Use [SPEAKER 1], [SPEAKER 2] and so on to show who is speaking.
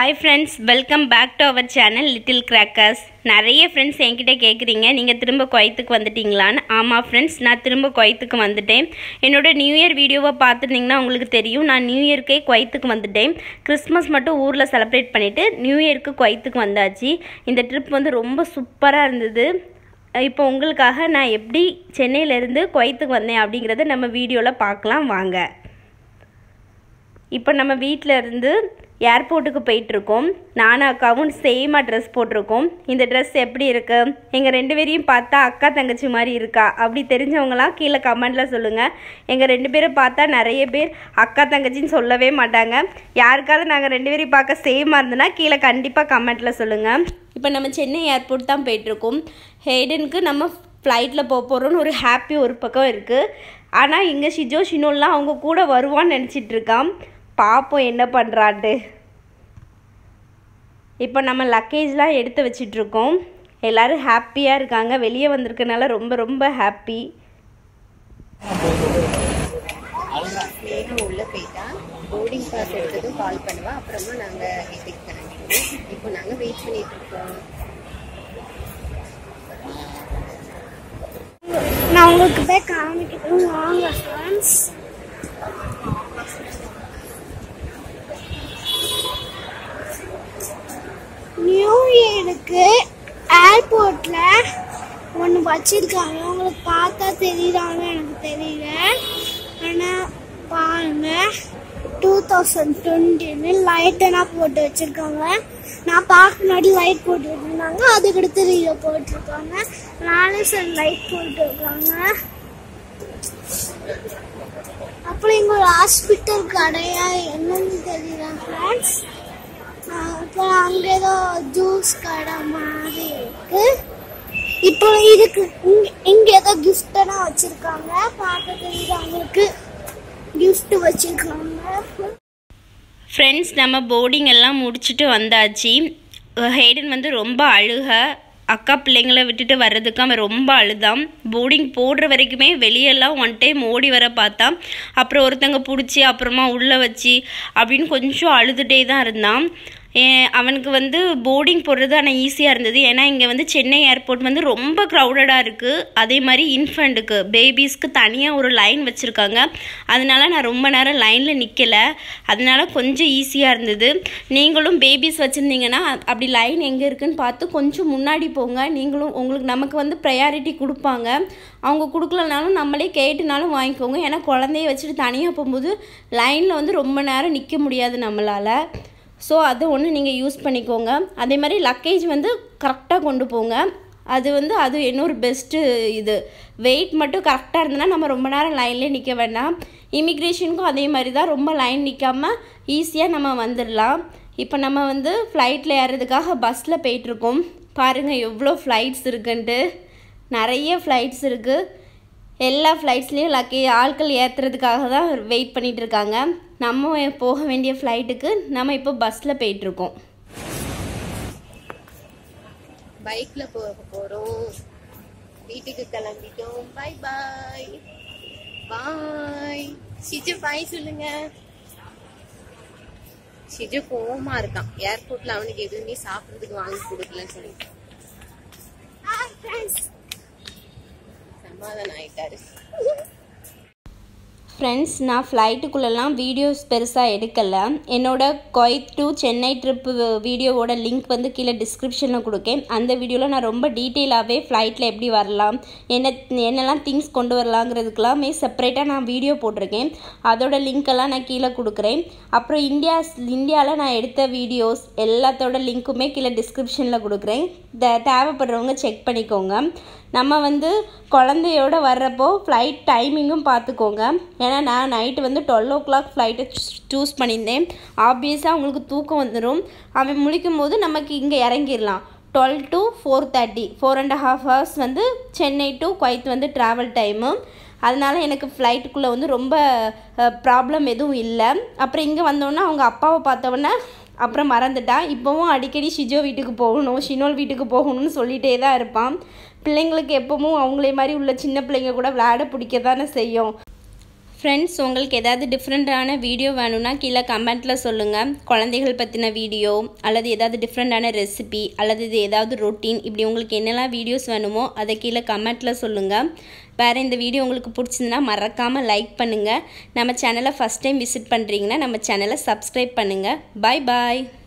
[SPEAKER 1] hi friends welcome back to our channel little crackers நிறைய friends என்கிட்ட கேட்குறீங்க நீங்கள் திரும்ப குவைத்துக்கு வந்துட்டீங்களான்னு ஆமாம் ஃப்ரெண்ட்ஸ் நான் திரும்ப குவைத்துக்கு வந்துட்டேன் என்னோட நியூ இயர் வீடியோவை பார்த்துருந்தீங்கன்னா உங்களுக்கு தெரியும் நான் நியூ இயர்க்கே குவைத்துக்கு வந்துட்டேன் கிறிஸ்மஸ் மட்டும் ஊரில் செலிப்ரேட் பண்ணிவிட்டு நியூ இயர்க்கு குவைத்துக்கு வந்தாச்சு இந்த ட்ரிப் வந்து ரொம்ப சூப்பராக இருந்தது இப்போ உங்களுக்காக நான் எப்படி சென்னையிலேருந்து குவைத்துக்கு வந்தேன் அப்படிங்கிறத நம்ம வீடியோவில் பார்க்கலாம் வாங்க இப்போ நம்ம வீட்டில் இருந்து ஏர்போர்ட்டுக்கு போயிட்டுருக்கோம் நானும் அக்காவும் சேமாக ட்ரெஸ் போட்டிருக்கோம் இந்த ட்ரெஸ் எப்படி இருக்கு எங்கள் ரெண்டு பேரையும் பார்த்தா அக்கா தங்கச்சி மாதிரி இருக்கா அப்படி தெரிஞ்சவங்களாம் கீழே கமெண்டில் சொல்லுங்கள் எங்கள் ரெண்டு பேரும் பார்த்தா நிறைய பேர் அக்கா தங்கச்சின்னு சொல்லவே மாட்டாங்க யாருக்காவது நாங்கள் ரெண்டு பேரையும் பார்க்க சேமாக இருந்ததுன்னா கீழே கண்டிப்பாக கமெண்ட்டில் சொல்லுங்கள் இப்போ நம்ம சென்னை ஏர்போர்ட் தான் போயிட்டுருக்கோம் ஹேடனுக்கு நம்ம ஃப்ளைட்டில் போக போகிறோன்னு ஒரு ஹாப்பி ஒரு பக்கம் இருக்குது ஆனால் இங்கே ஷிஜோ ஷினோல்லாம் அவங்க கூட வருவான்னு நினச்சிட்டு இருக்கான் பார்ப்போம் என்ன பண்ணுறான்ட்டு இப்போ நம்ம லக்கேஜ்லாம் எடுத்து வச்சிட்ருக்கோம் எல்லோரும் ஹாப்பியாக இருக்காங்க வெளியே வந்திருக்கனால ரொம்ப ரொம்ப ஹாப்பி
[SPEAKER 2] நேரம் உள்ள போயிட்டா போர்டிங் பாஸ் எடுத்ததும் கால் பண்ணுவா அப்புறமா நாங்க வீட்டுக்கு கிளம்பிடுவோம் இப்போ நாங்க வெயிட் பண்ணிட்டு இருக்கோம்
[SPEAKER 3] நான் உங்களுக்கு போய் காமிக்கிறேன் வாங்க ஃப்ரெண்ட்ஸ் நியூ இயருக்கு ஏர்போர்ட்ல ஒன்று வச்சிருக்காங்க உங்களுக்கு பார்த்தா தெரியுதான்னு எனக்கு தெரியல ஆனால் பாருங்க டூ தௌசண்ட் டுவெண்ட்டின்னு லைட்டெல்லாம் போட்டு வச்சிருக்காங்க நான் பார்க்க முன்னாடி லைட் போட்டு வச்சிருந்தாங்க அதுக்கடுத்து இதை போட்டிருக்காங்க நாலு சார் லைட் போட்டு இருக்காங்க அப்புறம் இங்க ஒரு ஹாஸ்பிட்டல் கடையா என்னன்னு தெரியல ஃப்ரெண்ட்ஸ் அப்புறம் அங்க ஏதோ ஜூஸ் கடை மாதிரி இருக்கு இப்போ இதுக்கு இங்க இங்க ஏதோ gift எல்லாம் வச்சிருக்காங்க பார்க்க தெரியுது அவங்களுக்கு gift வச்சிருக்காங்க
[SPEAKER 1] ஃப்ரெண்ட்ஸ் நம்ம போர்டிங் எல்லாம் முடிச்சுட்டு வந்தாச்சு ஹேடன் வந்து ரொம்ப அழுக அக்கா பிள்ளைங்களை விட்டுட்டு வர்றதுக்கு அவன் ரொம்ப அழுதான் போர்டிங் போடுற வரைக்குமே வெளியெல்லாம் ஒன் டைம் ஓடி வர பார்த்தான் அப்புறம் ஒருத்தங்க பிடிச்சி அப்புறமா உள்ளே வச்சு அப்படின்னு கொஞ்சம் அழுதுகிட்டே தான் இருந்தான் ஏ- அவனுக்கு வந்து போர்டிங் போடுறது ஆனால் ஈஸியாக இருந்தது ஏன்னா இங்கே வந்து சென்னை ஏர்போர்ட் வந்து ரொம்ப க்ரௌடடாக இருக்குது அதே மாதிரி இன்ஃபண்ட்டுக்கு பேபிஸ்க்கு தனியாக ஒரு லைன் வச்சுருக்காங்க அதனால நான் ரொம்ப நேரம் லைனில் நிற்கலை அதனால கொஞ்சம் ஈஸியாக இருந்தது நீங்களும் பேபிஸ் வச்சுருந்தீங்கன்னா அப்படி லைன் எங்கே இருக்குன்னு பார்த்து கொஞ்சம் முன்னாடி போங்க நீங்களும் உங்களுக்கு நமக்கு வந்து ப்ரையாரிட்டி கொடுப்பாங்க அவங்க கொடுக்கலனாலும் நம்மளே கேட்டுனாலும் வாங்கிக்கோங்க ஏன்னா குழந்தைய வச்சுட்டு தனியாக போகும்போது லைனில் வந்து ரொம்ப நேரம் நிற்க முடியாது நம்மளால் ஸோ அது ஒன்று நீங்கள் யூஸ் பண்ணிக்கோங்க அதே மாதிரி லக்கேஜ் வந்து கரெக்டாக கொண்டு போங்க அது வந்து அது இன்னொரு பெஸ்ட்டு இது வெயிட் மட்டும் கரெக்டாக இருந்ததுன்னா நம்ம ரொம்ப நேரம் லைன்லேயே நிற்க வேண்டாம் இமிக்ரேஷனுக்கும் அதே மாதிரி தான் ரொம்ப லைன் நிற்காம ஈஸியாக நம்ம வந்துடலாம் இப்போ நம்ம வந்து ஃப்ளைட்டில் ஏறுறதுக்காக பஸ்ஸில் போயிட்டுருக்கோம் பாருங்கள் எவ்வளோ ஃப்ளைட்ஸ் இருக்குன்ட்டு நிறைய ஃப்ளைட்ஸ் இருக்குது எல்லா ஃப்ளைட்ஸ்லேயும் லக்கி ஆட்கள் ஏற்றுறதுக்காக தான் வெயிட் பண்ணிட்டு இருக்காங்க நம்ம போக வேண்டிய ஃப்ளைட்டுக்கு நம்ம இப்போ பஸ்ஸில் போயிட்டுருக்கோம்
[SPEAKER 2] பைக்ல போக போறோம் வீட்டுக்கு கிளம்பிட்டோம் பை பாய் பாய் ஷிஜு பாய் சொல்லுங்க ஷிஜு கோவமா இருக்கான் ஏர்போர்ட்ல அவனுக்கு எதுவுமே சாப்பிடுறதுக்கு வாங்கி கொடுக்கலன்னு சொல்லிட்டு சமாதானம் ஆயிட்டாரு
[SPEAKER 1] ஃப்ரெண்ட்ஸ் நான் ஃப்ளைட்டுக்குள்ளெல்லாம் வீடியோஸ் பெருசாக எடுக்கலை என்னோட கொய்த் டு சென்னை ட்ரிப்பு வீடியோவோட லிங்க் வந்து கீழே டிஸ்கிரிப்ஷனில் கொடுக்கேன் அந்த வீடியோவில் நான் ரொம்ப டீட்டெயிலாகவே ஃப்ளைட்டில் எப்படி வரலாம் என்ன என்னெல்லாம் திங்ஸ் கொண்டு வரலாங்கிறதுக்கெல்லாமே செப்பரேட்டாக நான் வீடியோ போட்டிருக்கேன் அதோட லிங்க்கெல்லாம் நான் கீழே கொடுக்குறேன் அப்புறம் இந்தியா இந்தியாவில் நான் எடுத்த வீடியோஸ் எல்லாத்தோட லிங்க்குமே கீழே டிஸ்கிரிப்ஷனில் கொடுக்குறேன் த தேவைப்படுறவங்க செக் பண்ணிக்கோங்க நம்ம வந்து குழந்தையோட வர்றப்போ ஃப்ளைட் டைமிங்கும் பார்த்துக்கோங்க ஏன்னா நான் நைட்டு வந்து டுவெல் ஓ கிளாக் ஃப்ளைட்டை சூஸ் பண்ணியிருந்தேன் ஆப்வியஸாக உங்களுக்கு தூக்கம் வந்துடும் அவன் முழிக்கும் போது நமக்கு இங்கே இறங்கிடலாம் twelve to four thirty four and half hours வந்து சென்னை டு குவைத் வந்து ட்ராவல் டைமு அதனால எனக்கு ஃப்ளைட்டுக்குள்ளே வந்து ரொம்ப ப்ராப்ளம் எதுவும் இல்லை அப்புறம் இங்கே வந்தோன்னே அவங்க அப்பாவை பார்த்தவொன்னே அப்புறம் மறந்துட்டான் இப்போவும் அடிக்கடி ஷிஜோ வீட்டுக்கு போகணும் ஷினோல் வீட்டுக்கு போகணும்னு சொல்லிகிட்டே தான் இருப்பான் பிள்ளைங்களுக்கு எப்பவும் அவங்களே மாதிரி உள்ள சின்ன பிள்ளைங்க கூட விளையாட பிடிக்க தானே செய்யும் ஃப்ரெண்ட்ஸ் உங்களுக்கு ஏதாவது டிஃப்ரெண்ட்டான வீடியோ வேணும்னா கீழே கமெண்ட்டில் சொல்லுங்கள் குழந்தைகள் பற்றின வீடியோ அல்லது ஏதாவது டிஃப்ரெண்ட்டான ரெசிபி அல்லது இது ஏதாவது ரொட்டீன் இப்படி உங்களுக்கு என்னெல்லாம் வீடியோஸ் வேணுமோ அதை கீழே கமெண்ட்டில் சொல்லுங்கள் வேறு இந்த வீடியோ உங்களுக்கு பிடிச்சிருந்தா மறக்காமல் லைக் பண்ணுங்கள் நம்ம சேனலை ஃபஸ்ட் டைம் விசிட் பண்ணுறீங்கன்னா நம்ம சேனலை சப்ஸ்கிரைப் பண்ணுங்கள் பாய் பாய்